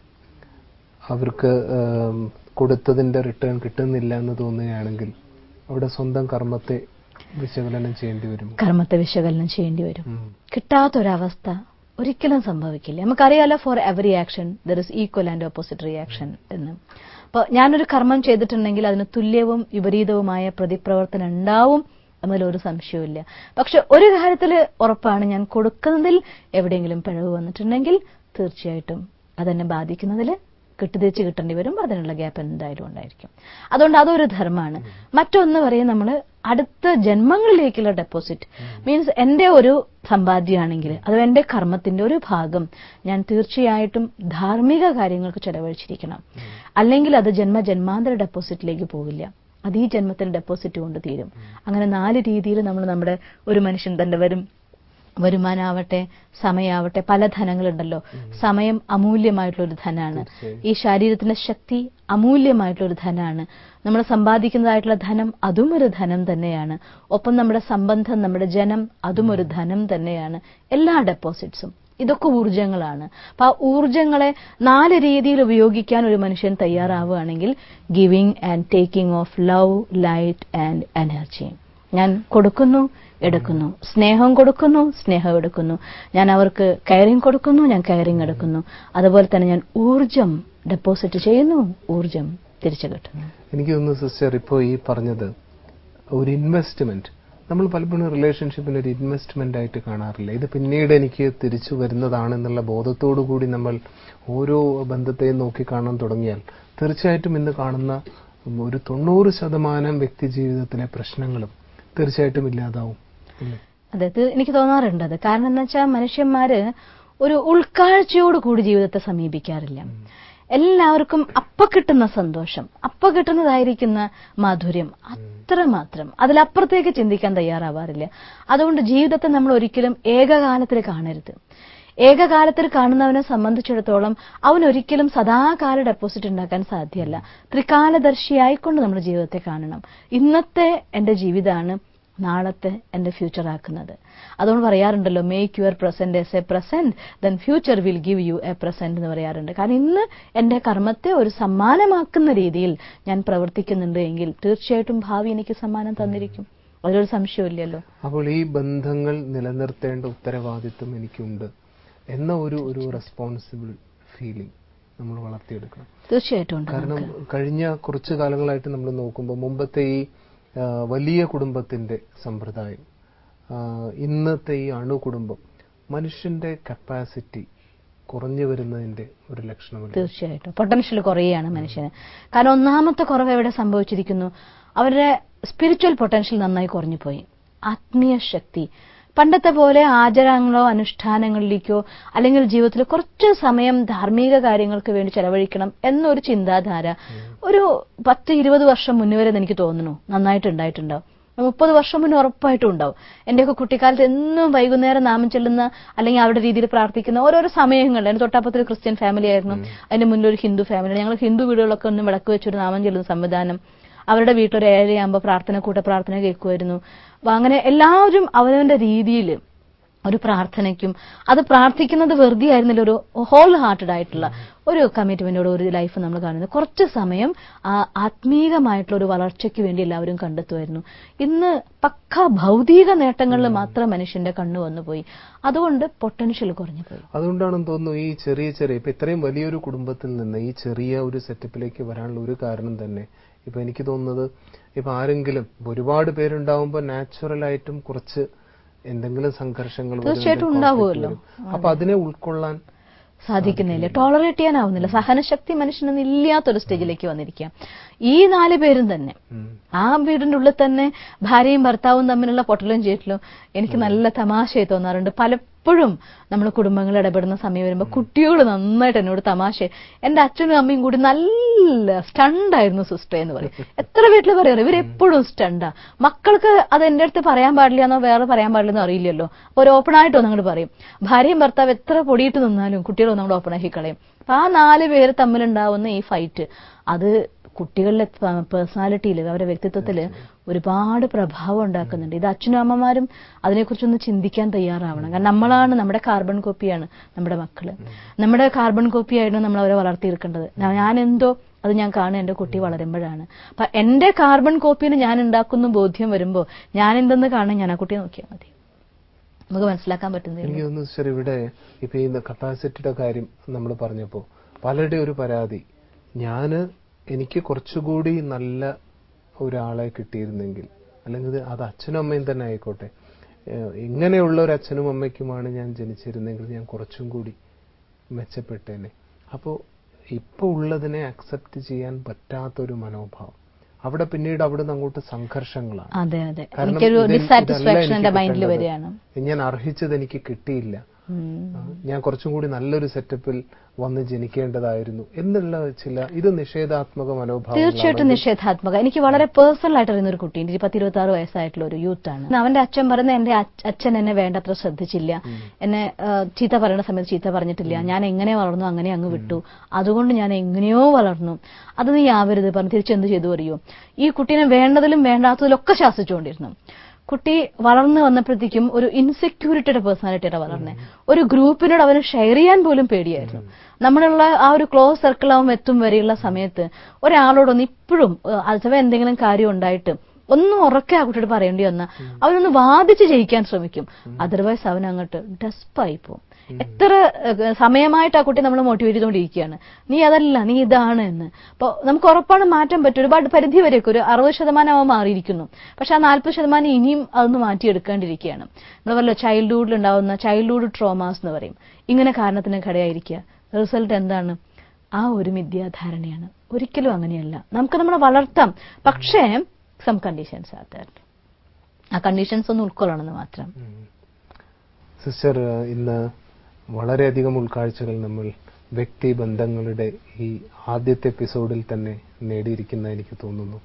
അവർക്ക് ഏം, കൊടുത്തതിന്റെ റിട്ടേൺ കിട്ടുന്നില്ല എന്ന് തോന്നുകയാണെങ്കിൽ അവിടെ സ്വന്തം കർമ്മത്തെ വിശകലനം ചെയ്യേണ്ടി വരും കർമ്മത്തെ വിശകലനം ചെയ്യേണ്ടി വരും കിട്ടാത്തൊരവസ്ഥ ഒരിക്കലും സംഭവിക്കില്ല നമുക്കറിയാലോ for every action there is equal and opposite reaction എന്ന് അപ്പോൾ ഞാനൊരു കർമ്മം ചെയ്തിട്ടുണ്ടെങ്കിൽ അതിന് തുല്യവും വിപരീതവുമായ പ്രതിപ്രവർത്തനം ഉണ്ടാവും എന്നതിലൊരു സംശയവുമില്ല പക്ഷെ ഒരു കാര്യത്തിൽ ഉറപ്പാണ് ഞാൻ കൊടുക്കുന്നതിൽ എവിടെയെങ്കിലും പിഴവ് വന്നിട്ടുണ്ടെങ്കിൽ തീർച്ചയായിട്ടും അതെന്നെ ബാധിക്കുന്നതിൽ കിട്ടുതിരിച്ച് കിട്ടേണ്ടി വരും അതിനുള്ള ഗ്യാപ്പ് എന്തായാലും ഉണ്ടായിരിക്കും അതുകൊണ്ട് അതൊരു ധർമ്മമാണ് മറ്റൊന്ന് പറയും നമ്മൾ അടുത്ത ജന്മങ്ങളിലേക്കുള്ള ഡെപ്പോസിറ്റ് മീൻസ് എന്റെ ഒരു സമ്പാദ്യമാണെങ്കിൽ അത് എന്റെ കർമ്മത്തിന്റെ ഒരു ഭാഗം ഞാൻ തീർച്ചയായിട്ടും ധാർമ്മിക കാര്യങ്ങൾക്ക് ചെലവഴിച്ചിരിക്കണം അല്ലെങ്കിൽ അത് ജന്മ ജന്മാന്തര ഡെപ്പോസിറ്റിലേക്ക് പോകില്ല അത് ഈ ജന്മത്തിൽ ഡെപ്പോസിറ്റ് കൊണ്ട് തീരും അങ്ങനെ നാല് രീതിയിൽ നമ്മൾ നമ്മുടെ ഒരു മനുഷ്യൻ തന്റെ വരും വരുമാനാവട്ടെ സമയാവട്ടെ പല ധനങ്ങളുണ്ടല്ലോ സമയം അമൂല്യമായിട്ടുള്ള ഒരു ധനാണ് ഈ ശരീരത്തിന്റെ ശക്തി അമൂല്യമായിട്ടുള്ള ഒരു ധനാണ് നമ്മൾ സമ്പാദിക്കുന്നതായിട്ടുള്ള ധനം അതും ഒരു ധനം തന്നെയാണ് ഒപ്പം നമ്മുടെ സംബന്ധം നമ്മുടെ ജനം അതും ഒരു ധനം തന്നെയാണ് എല്ലാ ഡെപ്പോസിറ്റ്സും ഇതൊക്കെ ഊർജങ്ങളാണ് അപ്പൊ ആ ഊർജങ്ങളെ നാല് രീതിയിൽ ഉപയോഗിക്കാൻ ഒരു മനുഷ്യൻ തയ്യാറാവുകയാണെങ്കിൽ giving and taking of love light and energy ഞാൻ കൊടുക്കുന്നു എടുക്കുന്നു സ്നേഹം കൊടുക്കുന്നു സ്നേഹം എടുക്കുന്നു ഞാൻ അവർക്ക് കയറിങ് കൊടുക്കുന്നു ഞാൻ കയറിങ് എടുക്കുന്നു അതുപോലെ തന്നെ ഞാൻ ഊർജം ഡെപ്പോസിറ്റ് ചെയ്യുന്നു ഊർജം തിരിച്ചു കിട്ടുന്നു എനിക്ക് തോന്നുന്നു സിസ്റ്റർ ഇപ്പോൾ ഈ പറഞ്ഞത് ഒരു ഇൻവെസ്റ്റ്മെന്റ് നമ്മൾ പലപ്പോഴും റിലേഷൻഷിപ്പിന് ഒരു ഇൻവെസ്റ്റ്മെന്റ് ആയിട്ട് കാണാറില്ല ഇത് പിന്നീട് എനിക്ക് തിരിച്ചു വരുന്നതാണെന്നുള്ള ബോധത്തോടു കൂടി നമ്മൾ ഓരോ ബന്ധത്തെയും നോക്കി കാണാൻ തുടങ്ങിയാൽ തീർച്ചയായിട്ടും ഇന്ന് കാണുന്ന ഒരു തൊണ്ണൂറ് ശതമാനം വ്യക്തി ജീവിതത്തിലെ പ്രശ്നങ്ങളും തീർച്ചയായിട്ടും ഇല്ലാതാവും ഇല്ലേ? അതെ ഇത് എനിക്ക് തോന്നാറുണ്ട് അത് കാരണം എന്താ വെച്ചാൽ മനുഷ്യന്മാര് ഒരു ഉൾക്കാഴ്ചയോട് കൂടി ജീവിതത്തെ സമീപിക്കാറില്ല എല്ലാവർക്കും അപ്പ കിട്ടുന്ന സന്തോഷം അപ്പ കിട്ടുന്നതായിരിക്കുന്ന മാധുര്യം അത്രമാത്രം അതിലപ്പുറത്തേക്ക് ചിന്തിക്കാൻ തയ്യാറാവാറില്ല അതുകൊണ്ട് ജീവിതത്തെ നമ്മൾ ഒരിക്കലും ഏകകാലത്തിൽ കാണരുത് ഏകകാലത്തിൽ കാണുന്നവനെ സംബന്ധിച്ചിടത്തോളം അവൻ ഒരിക്കലും സദാകാല ഡെപ്പോസിറ്റ് ഉണ്ടാക്കാൻ സാധ്യമല്ല ത്രികാലദർശിയായിക്കൊണ്ട് നമ്മുടെ ജീവിതത്തെ കാണണം ഇന്നത്തെ എന്റെ ജീവിതമാണ് നാളത്തെ എന്റെ ഫ്യൂച്ചർ ആക്കുന്നത് അതുകൊണ്ട് പറയാറുണ്ടല്ലോ make your present as a present then future will give you a present എന്ന് പറയാറുണ്ട് കാരണം ഇന്ന് എന്റെ കർമ്മത്തെ ഒരു സമ്മാനമാക്കുന്ന രീതിയിൽ ഞാൻ പ്രവർത്തിക്കുന്നുണ്ട് എങ്കിൽ തീർച്ചയായിട്ടും ഭാവി എനിക്ക് സമ്മാനം തന്നിരിക്കും അതിലൊരു സംശയമില്ലല്ലോ അപ്പോൾ ഈ ബന്ധങ്ങൾ നിലനിർത്തേണ്ട ഉത്തരവാദിത്വം എനിക്കുണ്ട് എന്ന ഒരു ഒരു റെസ്പോൺസിബിൾ ഫീലിംഗ് നമ്മൾ വളർത്തിയെടുക്കണം തീർച്ചയായിട്ടും ഉണ്ട് കാരണം കഴിഞ്ഞ കുറച്ചു കാലങ്ങളായിട്ട് നമ്മൾ നോക്കുമ്പോൾ മുമ്പത്തെ ഈ ആ, വലിയ കുടുംബത്തിന്റെ സമ്പ്രദായം ആ, ഇന്നത്തെ ഈ അണുകുടുംബം മനുഷ്യന്റെ കപ്പാസിറ്റി കുറഞ്ഞു വരുന്നതിന്റെ ഒരു ലക്ഷണമല്ല തീർച്ചയായിട്ടും പൊട്ടൻഷ്യൽ കുറയുകയാണ് മനുഷ്യന് കാരണം ഒന്നാമത്തെ കുറവ് എവിടെ സംഭവിച്ചിരിക്കുന്നു അവരുടെ സ്പിരിച്വൽ പൊട്ടൻഷ്യൽ നന്നായി കുറഞ്ഞു പോയി ആത്മീയ ശക്തി പണ്ടത്തെ പോലെ ആചാരങ്ങളോ അനുഷ്ഠാനങ്ങളിലേക്കോ അല്ലെങ്കിൽ ജീവിതത്തിൽ കുറച്ച് സമയം ധാർമ്മിക കാര്യങ്ങൾക്ക് വേണ്ടി ചെലവഴിക്കണം എന്നൊരു ചിന്താധാര ഒരു പത്ത് ഇരുപത് വർഷം മുന്നേ വരെ എനിക്ക് തോന്നുന്നു നന്നായിട്ട് ഉണ്ടായിട്ടുണ്ടാവും മുപ്പത് വർഷം മുന്നേ ഉറപ്പായിട്ടും ഉണ്ടാവും എന്റെയൊക്കെ കുട്ടിക്കാലത്ത് എന്നും വൈകുന്നേരം നാമം ചെല്ലുന്ന അല്ലെങ്കിൽ അവരുടെ രീതിയിൽ പ്രാർത്ഥിക്കുന്ന ഓരോരോ സമയങ്ങളിൽ എന്റെ തൊട്ടപ്പുറത്ത് ഒരു ക്രിസ്ത്യൻ ഫാമിലി ആയിരുന്നു അതിന്റെ മുന്നിൽ ഒരു ഹിന്ദു ഫാമിലി ഞങ്ങൾ ഹിന്ദു വീടുകളൊക്കെ ഒന്നും വിളക്ക് വെച്ചൊരു നാമം ചെല്ലുന്ന സംവിധാനം അവരുടെ വീട്ടിലൊരു ഏഴരയാകുമ്പോൾ പ്രാർത്ഥന കൂട്ട പ്രാർത്ഥന കേൾക്കുമായിരുന്നു അപ്പൊ അങ്ങനെ എല്ലാവരും അവനവന്റെ രീതിയിൽ ഒരു പ്രാർത്ഥനയ്ക്കും അത് പ്രാർത്ഥിക്കുന്നത് വെറുതെ ആയിരുന്നില്ല ഒരു ഹോൾ ഹാർട്ടഡ് ആയിട്ടുള്ള ഒരു കമ്മിറ്റ്മെന്റോട് ഒരു ലൈഫ് നമ്മൾ കാണുന്നത് കുറച്ച് സമയം ആ ആത്മീകമായിട്ടുള്ള ഒരു വളർച്ചയ്ക്ക് വേണ്ടി എല്ലാവരും കണ്ടെത്തുമായിരുന്നു ഇന്ന് പക്ക ഭൗതിക നേട്ടങ്ങളിൽ മാത്രം മനുഷ്യന്റെ കണ്ണു വന്നുപോയി അതുകൊണ്ട് പൊട്ടൻഷ്യൽ കുറഞ്ഞു പോയി അതുകൊണ്ടാണെന്ന് തോന്നുന്നു ഈ ചെറിയ ചെറിയ ഇപ്പൊ ഇത്രയും വലിയൊരു കുടുംബത്തിൽ നിന്ന് ഈ ചെറിയ ഒരു സെറ്റപ്പിലേക്ക് വരാനുള്ള ഒരു കാരണം തന്നെ ഇപ്പൊ എനിക്ക് തോന്നുന്നത് ഇപ്പൊ ആരെങ്കിലും ഇപ്പൊ ഒരുപാട് പേരുണ്ടാവുമ്പോൾ നാച്ചുറൽ ആയിട്ടും കുറച്ച് എന്തെങ്കിലും സംഘർഷങ്ങൾ വരും, തീർച്ചയായിട്ടും എന്തെങ്കിലും conflict ഉണ്ടാവുമല്ലോ. വരും. അപ്പൊ അതിനെ ഉൾക്കൊള്ളാൻ സാധിക്കുന്നില്ല ടോളറേറ്റ് ചെയ്യാനാവുന്നില്ല സഹനശക്തി മനുഷ്യനൊന്നും ഇല്ലാത്തൊരു സ്റ്റേജിലേക്ക് വന്നിരിക്കുക ഈ നാല് പേരും തന്നെ ഉം. ആ വീടിന്റെ ഉള്ളിൽ തന്നെ ഭാര്യയും ഭർത്താവും തമ്മിലുള്ള പൊട്ടലും ചേട്ടലും എനിക്ക് നല്ല തമാശയായി തോന്നാറുണ്ട് പലപ്പോഴും നമ്മൾ കുടുംബങ്ങൾ ഇടപെടുന്ന സമയം വരുമ്പോൾ കുട്ടികൾ നന്നായിട്ട് എന്നോട് തമാശ എന്റെ അച്ഛനും അമ്മയും കൂടി നല്ല സ്റ്റണ്ടായിരുന്നു സിസ്റ്റർ എന്ന് പറയും എത്ര വീട്ടിൽ പറയാറ് ഇവരെപ്പോഴും സ്റ്റണ്ടാ മക്കൾക്ക് അത് എന്റെ അടുത്ത് പറയാൻ പാടില്ല എന്നോ വേറെ പറയാൻ പാടില്ലെന്നോ അറിയില്ലല്ലോ അപ്പൊ ഒരു ഓപ്പൺ ആയിട്ട് ഒന്നങ്ങോട്ട് പറയും ഭാര്യയും ഭർത്താവ് എത്ര പൊടിയിട്ട് നിന്നാലും കുട്ടികൾ ഒന്നും ഓപ്പൺ ആക്കി കളയും അപ്പൊ ആ നാല് പേര് തമ്മിലുണ്ടാവുന്ന ഈ ഫൈറ്റ് അത് കുട്ടികളുടെ പേഴ്സണാലിറ്റിയിൽ അവരുടെ വ്യക്തിത്വത്തിൽ ഒരുപാട് പ്രഭാവം ഉണ്ടാക്കുന്നുണ്ട് ഇത് അച്ഛനും അമ്മമാരും അതിനെക്കുറിച്ചൊന്ന് ചിന്തിക്കാൻ തയ്യാറാവണം കാരണം നമ്മളാണ് നമ്മുടെ കാർബൺ കോപ്പിയാണ് നമ്മുടെ മക്കള് നമ്മുടെ കാർബൺ കോപ്പിയായിരുന്നു നമ്മൾ അവരെ വളർത്തിയെടുക്കേണ്ടത് ഞാൻ എന്തോ അത് ഞാൻ കാണുക എന്റെ കുട്ടി വളരുമ്പോഴാണ് അപ്പൊ എന്റെ കാർബൺ കോപ്പിന് ഞാൻ ഉണ്ടാക്കുന്ന ബോധ്യം വരുമ്പോൾ ഞാൻ എന്തെന്ന് കാണാൻ ഞാൻ ആ കുട്ടിയെ നോക്കിയാൽ മതി നമുക്ക് മനസ്സിലാക്കാൻ പറ്റുന്നില്ല എനിക്ക് തോന്നുന്നു സാർ ഇവിടെ ഇപ്പൊ ഈ കപ്പാസിറ്റിയുടെ കാര്യം നമ്മൾ പറഞ്ഞപ്പോ പലരുടെ ഒരു പരാതി ഞാന് എനിക്ക് കുറച്ചുകൂടി നല്ല ഒരാളെ കിട്ടിയിരുന്നെങ്കിൽ അല്ലെങ്കിൽ ഇത് അത് അച്ഛനും അമ്മയും തന്നെ ആയിക്കോട്ടെ ഏഹ് ഇങ്ങനെയുള്ള ഒരു അച്ഛനും അമ്മയ്ക്കുമാണ് ഞാൻ ജനിച്ചിരുന്നെങ്കിൽ ഞാൻ കുറച്ചും കൂടി മെച്ചപ്പെട്ടേനെ അപ്പോൾ ഇപ്പൊ ഉള്ളതിനെ അക്സെപ്റ്റ് ചെയ്യാൻ പറ്റാത്തൊരു മനോഭാവം അവിടെ പിന്നീട് അവിടെ നിന്ന് അങ്ങോട്ട് സംഘർഷങ്ങളാണ് അതെ അതെ കാരണം എനിക്കൊരു ഇത് ഡിസാറ്റിസ്ഫാക്ഷൻ ഇതല്ല എന്റെ എനിക്ക് മൈൻഡിൽ കിട്ടേണ്ടത്. വരികയാണ് ഞാൻ അർഹിച്ചത് എനിക്ക് കിട്ടിയില്ല ഉം. ആ, ഞാൻ കുറച്ചും കൂടി നല്ലൊരു സെറ്റപ്പിൽ വന്ന് ജനിക്കേണ്ടതായിരുന്നു എന്നുള്ള ചില ഇത് നിഷേധാത്മക മനോഭാവം തീർച്ചയായിട്ടും നിഷേധാത്മക എനിക്ക് വളരെ പേഴ്സണൽ ആയിട്ട് അറിയുന്ന ഒരു കുട്ടി എനിക്ക് പത്ത് ഇരുപത്തി ആറ് വയസ്സായിട്ടുള്ള ഒരു യൂത്ത് ആണ് അവന്റെ അച്ഛൻ പറയുന്നത് എന്റെ അച്ഛ- അച്ഛൻ എന്നെ വേണ്ടത്ര ശ്രദ്ധിച്ചില്ല എന്നെ ആ, ചീത്ത പറയുന്ന സമയത്ത് ചീത്ത പറഞ്ഞിട്ടില്ല ഞാൻ എങ്ങനെ വളർന്നു അങ്ങനെ അങ്ങ് വിട്ടു അതുകൊണ്ട് ഞാൻ എങ്ങനെയോ വളർന്നു അത് നീ ആവരുത് പറഞ്ഞ് തിരിച്ചെന്ത് ചെയ്തു അറിയോ ഈ കുട്ടീനെ വേണ്ടതിലും വേണ്ടാത്തതിലും ഒക്കെ ശാസിച്ചുകൊണ്ടിരുന്നു കുട്ടി വളർന്നു വന്നപ്പോഴത്തേക്കും ഒരു ഇൻസെക്യൂരിറ്റിയുടെ പേഴ്സണാലിറ്റിയുടെ വളർന്നെ ഒരു ഗ്രൂപ്പിനോട് അവന് ഷെയർ ചെയ്യാൻ പോലും പേടിയായിരുന്നു നമ്മളുള്ള ആ ഒരു ക്ലോസ് സർക്കിൾ ആവും എത്തും വരെയുള്ള സമയത്ത് ഒരാളോടൊന്ന് ഇപ്പോഴും ഏഹ്, അഥവാ എന്തെങ്കിലും കാര്യം ഉണ്ടായിട്ട് ഒന്നും ഉറക്കെ ആ കുട്ടിയോട് പറയേണ്ടി വന്ന അവനൊന്ന് വാദിച്ച് ജയിക്കാൻ ശ്രമിക്കും അതർവൈസ് അവൻ അങ്ങോട്ട് ഡസ്പായി പോകും എത്ര ഏഹ്, സമയമായിട്ട് ആ കുട്ടി നമ്മൾ മോട്ടിവേറ്റ് ചെയ്തുകൊണ്ടിരിക്കുകയാണ് നീ അതല്ല നീ ഇതാണ് എന്ന് അപ്പോൾ നമുക്ക് ഉറപ്പാണ് മാറ്റാൻ പറ്റും ഒരുപാട് പരിധി വരെയൊക്കെ ഒരു അറുപത് ശതമാനം അവൻ മാറിയിരിക്കുന്നു പക്ഷെ ആ നാൽപ്പത് ശതമാനം ഇനിയും അതൊന്ന് മാറ്റിയെടുക്കേണ്ടിയിരിക്കുകയാണ് നമ്മൾ വല്ല ചൈൽഡ്ഹുഡിൽ ഉണ്ടാവുന്ന ചൈൽഡ്ഹുഡ് ട്രോമാസ് എന്ന് പറയും ഇങ്ങനെ കാരണത്തിന് ഘടയായിരിക്കുക റിസൾട്ട് എന്താണ് ആ ഒരു മിഥ്യാധാരണയാണ് ഒരിക്കലും അങ്ങനെയല്ല നമുക്ക് നമ്മളെ വളർത്താം പക്ഷേ സം കണ്ടീഷൻസ് ആർ ആ കണ്ടീഷൻസ് ഒന്ന് ഉൾക്കൊള്ളണമെന്ന് മാത്രം സിസ്റ്റർ ഇന്ന് വളരെയധികം ഉൾക്കാഴ്ചകൾ നമ്മൾ വ്യക്തി ബന്ധങ്ങളുടെ ഈ ആദ്യത്തെ എപ്പിസോഡിൽ തന്നെ നേടിയിരിക്കുന്ന എനിക്ക് തോന്നുന്നു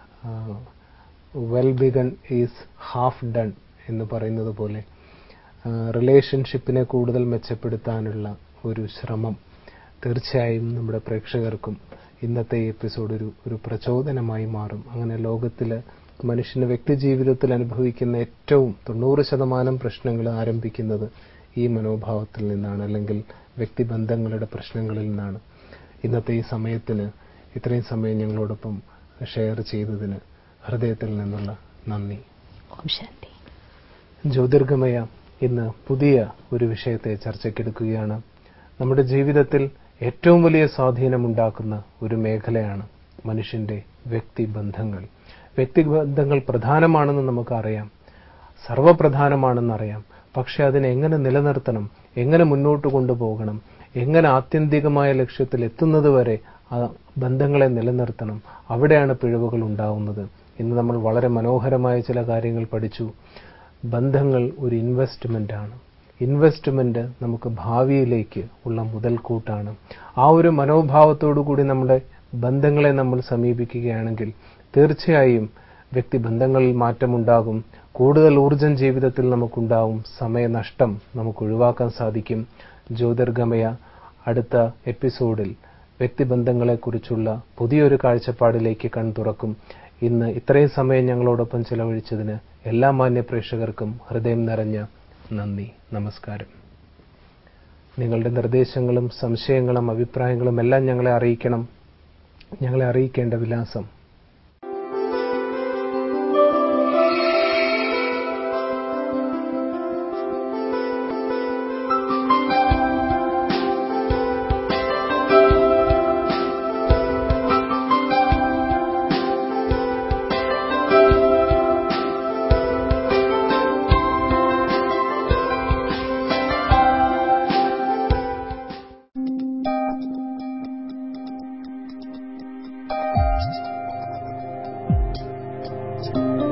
well begun is half done എന്ന് പറയുന്നത് പോലെ റിലേഷൻഷിപ്പിനെ കൂടുതൽ മെച്ചപ്പെടുത്താനുള്ള ഒരു ശ്രമം തീർച്ചയായും നമ്മുടെ പ്രേക്ഷകർക്കും ഇന്നത്തെ ഈ എപ്പിസോഡ് ഒരു ഒരു പ്രചോദനമായി മാറും അങ്ങനെ ലോകത്തിൽ മനുഷ്യന് വ്യക്തിജീവിതത്തിൽ അനുഭവിക്കുന്ന ഏറ്റവും തൊണ്ണൂറ് ശതമാനം പ്രശ്നങ്ങൾ ആരംഭിക്കുന്നത് ഈ മനോഭാവത്തിൽ നിന്നാണ് അല്ലെങ്കിൽ വ്യക്തിബന്ധങ്ങളുടെ പ്രശ്നങ്ങളിൽ നിന്നാണ് ഇന്നത്തെ ഈ സമയത്തിന് ഇത്രയും സമയം ഞങ്ങളോടൊപ്പം ഷെയർ ചെയ്തതിന് ഹൃദയത്തിൽ നിന്നുള്ള നന്ദി ഓം ശാന്തി ജ്യോതിർഗമയ ഇന്ന് പുതിയ ഒരു വിഷയത്തെ ചർച്ചയ്ക്കെടുക്കുകയാണ് നമ്മുടെ ജീവിതത്തിൽ ഏറ്റവും വലിയ സ്വാധീനമുണ്ടാക്കുന്ന ഒരു മേഖലയാണ് മനുഷ്യന്റെ വ്യക്തിബന്ധങ്ങൾ വ്യക്തിബന്ധങ്ങൾ പ്രധാനമാണെന്ന് നമുക്കറിയാം സർവപ്രധാനമാണെന്നറിയാം പക്ഷെ അതിനെ എങ്ങനെ നിലനിർത്തണം എങ്ങനെ മുന്നോട്ട് കൊണ്ടുപോകണം എങ്ങനെ ആത്യന്തികമായ ലക്ഷ്യത്തിൽ എത്തുന്നത് വരെ ആ ബന്ധങ്ങളെ നിലനിർത്തണം അവിടെയാണ് പിഴവുകൾ ഉണ്ടാവുന്നത് ഇന്ന് നമ്മൾ വളരെ മനോഹരമായ ചില കാര്യങ്ങൾ പഠിച്ചു ബന്ധങ്ങൾ ഒരു ഇൻവെസ്റ്റ്മെന്റ് ആണ് ഇൻവെസ്റ്റ്മെന്റ് നമുക്ക് ഭാവിയിലേക്ക് ഉള്ള മുതൽക്കൂട്ടാണ് ആ ഒരു മനോഭാവത്തോടു കൂടി നമ്മുടെ ബന്ധങ്ങളെ നമ്മൾ സമീപിക്കുകയാണെങ്കിൽ തീർച്ചയായും വ്യക്തിബന്ധങ്ങളിൽ മാറ്റമുണ്ടാകും കൂടുതൽ ഊർജം ജീവിതത്തിൽ നമുക്കുണ്ടാവും സമയനഷ്ടം നമുക്ക് ഒഴിവാക്കാൻ സാധിക്കും ജ്യോതിർഗമയ അടുത്ത എപ്പിസോഡിൽ വ്യക്തിബന്ധങ്ങളെക്കുറിച്ചുള്ള പുതിയൊരു കാഴ്ചപ്പാടിലേക്ക് കൺതുറക്കും ഇന്ന് ഇത്രയും സമയം ഞങ്ങളോടൊപ്പം ചിലവഴിച്ചതിന് എല്ലാ മാന്യ പ്രേക്ഷകർക്കും ഹൃദയം നിറഞ്ഞ നന്ദി നമസ്കാരം നിങ്ങളുടെ നിർദ്ദേശങ്ങളും സംശയങ്ങളും അഭിപ്രായങ്ങളും എല്ലാം ഞങ്ങളെ അറിയിക്കണം ഞങ്ങളെ അറിയിക്കേണ്ട വിലാസം Thank you.